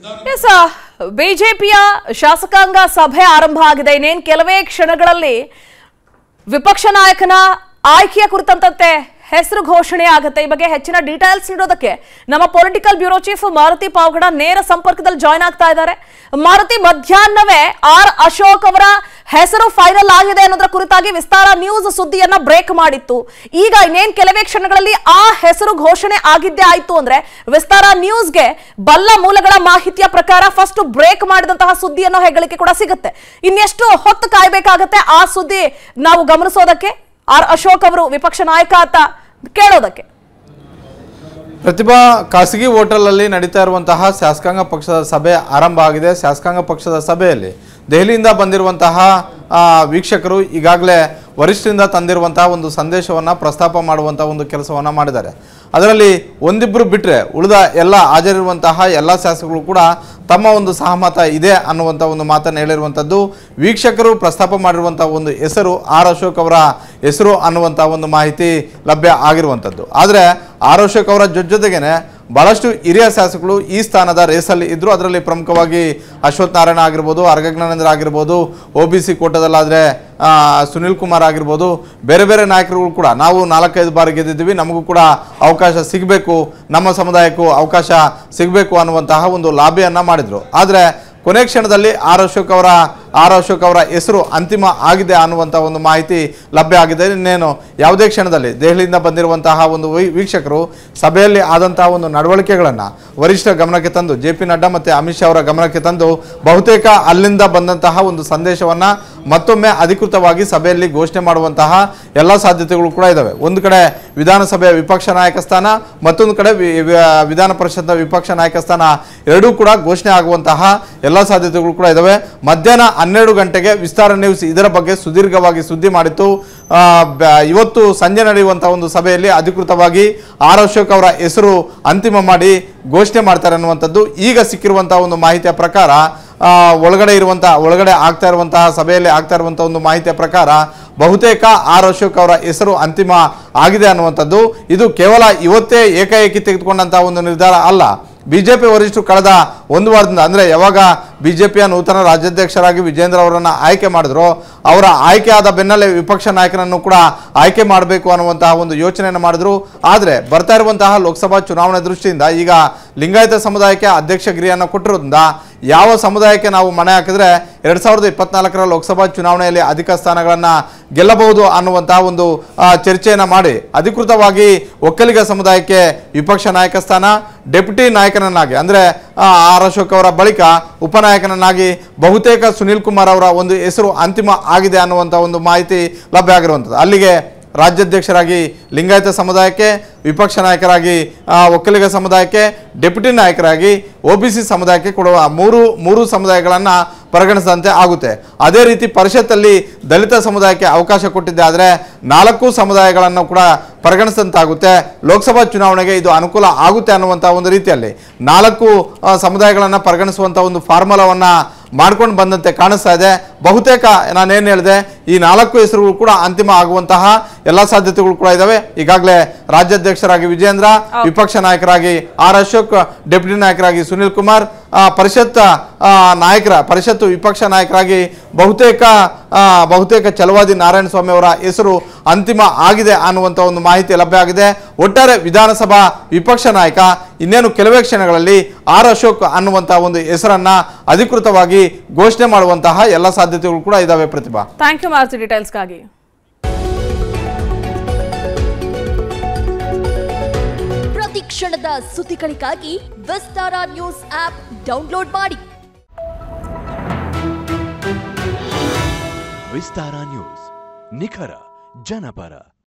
S ಬಿಜೆಪಿಯ ಶಾಸಕಾಂಗ ಸಭೆ ಆರಂಭ ಆಗಿದೆ ಇನ್ನೇನು ಕೆಲವೇ ಕ್ಷಣಗಳಲ್ಲಿ ವಿಪಕ್ಷ ನಾಯಕನ ಆಯ್ಕೆಯ ಕುರಿತಂತೆ ಹೆಸರು ಘೋಷಣೆ ಆಗುತ್ತೆ ಈ ಬಗ್ಗೆ ಹೆಚ್ಚಿನ ಡೀಟೇಲ್ಸ್ ನೀಡೋದಕ್ಕೆ ನಮ್ಮ political bureau chief Maruti Pavagada ನೇರ ಸಂಪರ್ಕದಲ್ಲಿ ಜಾಯ್ನ್ ಆಗ್ತಾ ಇದ್ದಾರೆ ಮಾರುತಿ ಮಧ್ಯಾಹ್ನವೇ ಆರ್ ಅಶೋಕ್ ಅವರ ಹೆಸರು ಫೈನಲ್ ಆಗಿದೆ ಅನ್ನೋದರ ಕುರಿತಾಗಿ ವಿಸ್ತಾರ ನ್ಯೂಸ್ ಸುದ್ದಿಯನ್ನ ಬ್ರೇಕ್ ಮಾಡಿತ್ತು ಈಗ ಇನ್ನೇನ್ ಕೆಲವೇ ಕ್ಷಣಗಳಲ್ಲಿ ಆ ಹೆಸರು ಘೋಷಣೆ ಆಗಿದ್ದೇ ಆಯ್ತು ಅಂದ್ರೆ ವಿಸ್ತಾರ ನ್ಯೂಸ್ಗೆ ಬಲ್ಲ ಮೂಲಗಳ ಮಾಹಿತಿಯ ಪ್ರಕಾರ ಫಸ್ಟ್ ಬ್ರೇಕ್ ಮಾಡಿದಂತಹ ಸುದ್ದಿ ಅನ್ನೋ ಹೆಗ್ಗಳಿಕೆ ಕೂಡ ಸಿಗುತ್ತೆ ಇನ್ನೆಷ್ಟು ಹೊತ್ತು ಕಾಯ್ಬೇಕಾಗತ್ತೆ ಆ ಸುದ್ದಿ ನಾವು ಗಮನಿಸೋದಕ್ಕೆ ಆರ್ ಅಶೋಕ್ ಅವರು ವಿಪಕ್ಷ ನಾಯಕ ಅಂತ ಕೇಳೋದಕ್ಕೆ ಪ್ರತಿಭಾ ಖಾಸಗಿ ಹೋಟೆಲಲ್ಲಿ ನಡೀತಾ ಇರುವಂತಹ ಶಾಸಕಾಂಗ ಪಕ್ಷದ ಸಭೆ ಆರಂಭ ಆಗಿದೆ ಶಾಸಕಾಂಗ ಪಕ್ಷದ ಸಭೆಯಲ್ಲಿ ದೆಹಲಿಯಿಂದ ಬಂದಿರುವಂತಹ ಆ, ವೀಕ್ಷಕರು ಈಗಾಗಲೇ ವರಿಷ್ಠರಿಂದ ತಂದಿರುವಂತಹ ಒಂದು ಸಂದೇಶವನ್ನು ಪ್ರಸ್ತಾಪ ಮಾಡುವಂತಹ ಒಂದು ಕೆಲಸವನ್ನು ಮಾಡಿದ್ದಾರೆ ಅದರಲ್ಲಿ ಒಂದಿಬ್ಬರು ಬಿಟ್ಟರೆ ಉಳಿದ ಎಲ್ಲ ಹಾಜರಿರುವಂತಹ ಎಲ್ಲ ಶಾಸಕರು ಕೂಡ ತಮ್ಮ ಒಂದು ಸಹಮತ ಇದೆ ಅನ್ನುವಂಥ ಒಂದು ಮಾತನ್ನು ಹೇಳಿರುವಂಥದ್ದು ವೀಕ್ಷಕರು ಪ್ರಸ್ತಾಪ ಮಾಡಿರುವಂಥ ಒಂದು ಹೆಸರು ಆರ್ ಅಶೋಕ್ ಅವರ ಹೆಸರು ಅನ್ನುವಂಥ ಒಂದು ಮಾಹಿತಿ ಲಭ್ಯ ಆಗಿರುವಂಥದ್ದು ಆದರೆ ಆರ್ ಅಶೋಕ್ ಅವರ ಜೊತೆ ಜೊತೆಗೇನೆ ಬಹಳಷ್ಟು ಹಿರಿಯ ಶಾಸಕರು ಈ ಸ್ಥಾನದ ರೇಸಲ್ಲಿ ಇದ್ದರು ಅದರಲ್ಲಿ ಪ್ರಮುಖವಾಗಿ ಅಶ್ವಥ್ ನಾರಾಯಣ ಆಗಿರ್ಬೋದು ಅರ್ಗಜ್ಞಾನೇಂದ್ರ ಆಗಿರ್ಬೋದು ಒ ಬಿ ಸಿ ಕೋಟದಲ್ಲಾದರೆ ಸುನಿಲ್ ಕುಮಾರ್ ಆಗಿರ್ಬೋದು ಬೇರೆ ಬೇರೆ ನಾಯಕರುಗಳು ಕೂಡ ನಾವು ನಾಲ್ಕೈದು ಬಾರಿ ಗೆದ್ದಿದ್ದೀವಿ ನಮಗೂ ಕೂಡ ಅವಕಾಶ ಸಿಗಬೇಕು ನಮ್ಮ ಸಮುದಾಯಕ್ಕೂ ಅವಕಾಶ ಸಿಗಬೇಕು ಅನ್ನುವಂತಹ ಒಂದು ಲಾಬಿಯನ್ನು ಮಾಡಿದರು ಆದರೆ ಕೊನೆ ಕ್ಷಣದಲ್ಲಿ ಆರ್ ಅಶೋಕ್ ಅವರ ಆರ್ ಅಶೋಕ್ ಅವರ ಹೆಸರು ಅಂತಿಮ ಆಗಿದೆ ಅನ್ನುವಂಥ ಒಂದು ಮಾಹಿತಿ ಲಭ್ಯ ಆಗಿದೆ ಇನ್ನೇನು ಯಾವುದೇ ಕ್ಷಣದಲ್ಲಿ ದೆಹಲಿಯಿಂದ ಬಂದಿರುವಂತಹ ಒಂದು ವೀ- ವೀಕ್ಷಕರು ಸಭೆಯಲ್ಲಿ ಆದಂತಹ ಒಂದು ನಡವಳಿಕೆಗಳನ್ನು ವರಿಷ್ಠ ಗಮನಕ್ಕೆ ತಂದು ಜೆ ಪಿ ನಡ್ಡಾ ಮತ್ತು ಅಮಿತ್ ಶಾ ಅವರ ಗಮನಕ್ಕೆ ತಂದು ಬಹುತೇಕ ಅಲ್ಲಿಂದ ಬಂದಂತಹ ಒಂದು ಸಂದೇಶವನ್ನು ಮತ್ತೊಮ್ಮೆ ಅಧಿಕೃತವಾಗಿ ಸಭೆಯಲ್ಲಿ ಘೋಷಣೆ ಮಾಡುವಂತಹ ಎಲ್ಲ ಸಾಧ್ಯತೆಗಳು ಕೂಡ ಇದ್ದಾವೆ ಒಂದು ಕಡೆ ವಿಧಾನಸಭೆಯ ವಿಪಕ್ಷ ನಾಯಕ ಸ್ಥಾನ ಮತ್ತೊಂದು ಕಡೆ ವಿ- ವಿ- ವಿಧಾನ ಪರಿಷತ್ನ ವಿಪಕ್ಷ ನಾಯಕ ಸ್ಥಾನ ಎರಡೂ ಕೂಡ ಘೋಷಣೆ ಆಗುವಂತಹ ಎಲ್ಲ ಸಾಧ್ಯತೆಗಳು ಕೂಡ ಇದ್ದಾವೆ ಮಧ್ಯಾಹ್ನ ಹನ್ನೆರಡು ಗಂಟೆಗೆ ವಿಸ್ತಾರ ನ್ಯೂಸ್ ಇದರ ಬಗ್ಗೆ ಸುದೀರ್ಘವಾಗಿ ಸುದ್ದಿ ಮಾಡಿತ್ತು ಆ, ಬ- ಇವತ್ತು ಸಂಜೆ ನಡೆಯುವಂತಹ ಒಂದು ಸಭೆಯಲ್ಲಿ ಅಧಿಕೃತವಾಗಿ ಆರ್ ಅಶೋಕ್ ಅವರ ಹೆಸರು ಅಂತಿಮ ಮಾಡಿ ಘೋಷಣೆ ಮಾಡ್ತಾರೆ ಅನ್ನುವಂಥದ್ದು ಈಗ ಸಿಕ್ಕಿರುವಂತಹ ಒಂದು ಮಾಹಿತಿಯ ಪ್ರಕಾರ ಆ, ಒಳಗಡೆ ಇರುವಂತಹ ಒಳಗಡೆ ಆಗ್ತಾ ಇರುವಂತಹ ಸಭೆಯಲ್ಲಿ ಆಗ್ತಾ ಇರುವಂತಹ ಒಂದು ಮಾಹಿತಿಯ ಪ್ರಕಾರ ಬಹುತೇಕ ಆರ್ ಅಶೋಕ್ ಅವರ ಹೆಸರು ಅಂತಿಮ ಆಗಿದೆ ಅನ್ನುವಂಥದ್ದು ಇದು ಕೇವಲ ಇವತ್ತೇ ಏಕಾಏಕಿ ತೆಗೆದುಕೊಂಡಂತಹ ಒಂದು ನಿರ್ಧಾರ ಅಲ್ಲ ಬಿಜೆಪಿ ವರಿಷ್ಠರು ಕಳೆದ ಒಂದು ವಾರದಿಂದ ಅಂದರೆ ಯಾವಾಗ ಬಿಜೆಪಿಯ ನೂತನ ರಾಜ್ಯಾಧ್ಯಕ್ಷರಾಗಿ ವಿಜೇಂದ್ರ ಅವರನ್ನು ಆಯ್ಕೆ ಮಾಡಿದ್ರು ಅವರ ಆಯ್ಕೆ ಆದ ಬೆನ್ನಲ್ಲೇ ವಿಪಕ್ಷ ನಾಯಕನನ್ನು ಕೂಡ ಆಯ್ಕೆ ಮಾಡಬೇಕು ಅನ್ನುವಂತಹ ಒಂದು ಯೋಚನೆಯನ್ನು ಮಾಡಿದ್ರು ಆದರೆ ಬರ್ತಾ ಇರುವಂತಹ ಲೋಕಸಭಾ ಚುನಾವಣೆ ದೃಷ್ಟಿಯಿಂದ ಈಗ ಲಿಂಗಾಯತ ಸಮುದಾಯಕ್ಕೆ ಅಧ್ಯಕ್ಷಗಿರಿಯನ್ನು ಕೊಟ್ಟಿರೋದ್ರಿಂದ ಯಾವ ಸಮುದಾಯಕ್ಕೆ ನಾವು ಮಣೆ ಹಾಕಿದ್ರೆ ಎರಡು ಸಾವಿರದ ಇಪ್ಪತ್ನಾಲ್ಕರ ಲೋಕಸಭಾ ಚುನಾವಣೆಯಲ್ಲಿ ಅಧಿಕ ಸ್ಥಾನಗಳನ್ನು ಗೆಲ್ಲಬಹುದು ಅನ್ನುವಂತಹ ಒಂದು ಆ, ಚರ್ಚೆಯನ್ನು ಮಾಡಿ ಅಧಿಕೃತವಾಗಿ ಒಕ್ಕಲಿಗ ಸಮುದಾಯಕ್ಕೆ ವಿಪಕ್ಷ ನಾಯಕ ಸ್ಥಾನ ಡೆಪ್ಯೂಟಿ ನಾಯಕನನ್ನಾಗಿ ಅಂದರೆ ಆರ್ ಅಶೋಕ್ ಅವರ ಬಳಿಕ ಉಪನಾಯಕನನ್ನಾಗಿ ಬಹುತೇಕ ಸುನೀಲ್ ಕುಮಾರ್ ಅವರ ಒಂದು ಹೆಸರು ಅಂತಿಮ ಆಗಿದೆ ಅನ್ನುವಂಥ ಒಂದು ಮಾಹಿತಿ ಲಭ್ಯ ಆಗಿರುವಂಥದ್ದು ಅಲ್ಲಿಗೆ ರಾಜ್ಯಾಧ್ಯಕ್ಷರಾಗಿ ಲಿಂಗಾಯತ ಸಮುದಾಯಕ್ಕೆ ವಿಪಕ್ಷ ನಾಯಕರಾಗಿ ಆ, ಒಕ್ಕಲಿಗ ಸಮುದಾಯಕ್ಕೆ ಡೆಪ್ಯೂಟಿ ನಾಯಕರಾಗಿ ಒ ಬಿ ಸಿ ಸಮುದಾಯಕ್ಕೆ ಕೊಡುವ ಮೂರು ಮೂರು ಸಮುದಾಯಗಳನ್ನು ಪರಿಗಣಿಸಿದಂತೆ ಆಗುತ್ತೆ ಅದೇ ರೀತಿ ಪರಿಷತ್ತಲ್ಲಿ ದಲಿತ ಸಮುದಾಯಕ್ಕೆ ಅವಕಾಶ ಕೊಟ್ಟಿದ್ದೆ ಆದರೆ ನಾಲ್ಕು ಸಮುದಾಯಗಳನ್ನು ಕೂಡ ಪರಿಗಣಿಸಿದಂತಾಗುತ್ತೆ ಲೋಕಸಭಾ ಚುನಾವಣೆಗೆ ಇದು ಅನುಕೂಲ ಆಗುತ್ತೆ ಅನ್ನುವಂಥ ಒಂದು ರೀತಿಯಲ್ಲಿ ನಾಲ್ಕು ಆ, ಸಮುದಾಯಗಳನ್ನು ಪರಿಗಣಿಸುವಂಥ ಒಂದು ಫಾರ್ಮುಲಾವನ್ನು ಮಾಡ್ಕೊಂಡು ಬಂದಂತೆ ಕಾಣಿಸ್ತಾ ಇದೆ ಬಹುತೇಕ ನಾನೇನು ಹೇಳಿದೆ ಈ ನಾಲ್ಕು ಹೆಸರುಗಳು ಕೂಡ ಅಂತಿಮ ಆಗುವಂತಹ ಎಲ್ಲ ಸಾಧ್ಯತೆಗಳು ಕೂಡ ಇದ್ದಾವೆ ಈಗಾಗಲೇ ರಾಜ್ಯಾಧ್ಯಕ್ಷರಾಗಿ ವಿಜೇಂದ್ರ ವಿಪಕ್ಷ ನಾಯಕರಾಗಿ ಆರ್ ಅಶೋಕ್ ಡೆಪ್ಯೂಟಿ ನಾಯಕರಾಗಿ ಸುನಿಲ್ ಕುಮಾರ್ ಆ, ಪರಿಷತ್ ಆ, ನಾಯಕರ ಪರಿಷತ್ತು ವಿಪಕ್ಷ ನಾಯಕರಾಗಿ ಬಹುತೇಕ ಆ, ಬಹುತೇಕ ಛಲವಾದಿ ನಾರಾಯಣ ಸ್ವಾಮಿ ಅವರ ಹೆಸರು ಅಂತಿಮ ಆಗಿದೆ ಅನ್ನುವಂಥ ಒಂದು ಮಾಹಿತಿ ಲಭ್ಯ ಆಗಿದೆ ಒಟ್ಟಾರೆ ವಿಧಾನಸಭಾ ವಿಪಕ್ಷ ನಾಯಕ ಇನ್ನೇನು ಕೆಲವೇ ಕ್ಷಣಗಳಲ್ಲಿ ಆರ್ ಅಶೋಕ್ ಅನ್ನುವಂಥ ಒಂದು ಹೆಸರನ್ನ ಅಧಿಕೃತವಾಗಿ ಘೋಷಣೆ ಮಾಡುವಂತಹ ಎಲ್ಲ ಸಾಧ್ಯತೆಗಳು ಕೂಡ ಇದಾವೆ ಪ್ರತಿಭಾ ಥ್ಯಾಂಕ್ ಯು ಮಾರುತಿ ಡೀಟೇಲ್ಸ್ಗಾಗಿ ಪ್ರತಿ ಕ್ಷಣದ ಸುದ್ದಿಗಳಿಗಾಗಿ ವಿಸ್ತಾರ ನ್ಯೂಸ್ ಆಪ್ ಡೌನ್ಲೋಡ್ ಮಾಡಿ ವಿಸ್ತಾರ ನ್ಯೂಸ್ ನಿಖರ ಜನಪರ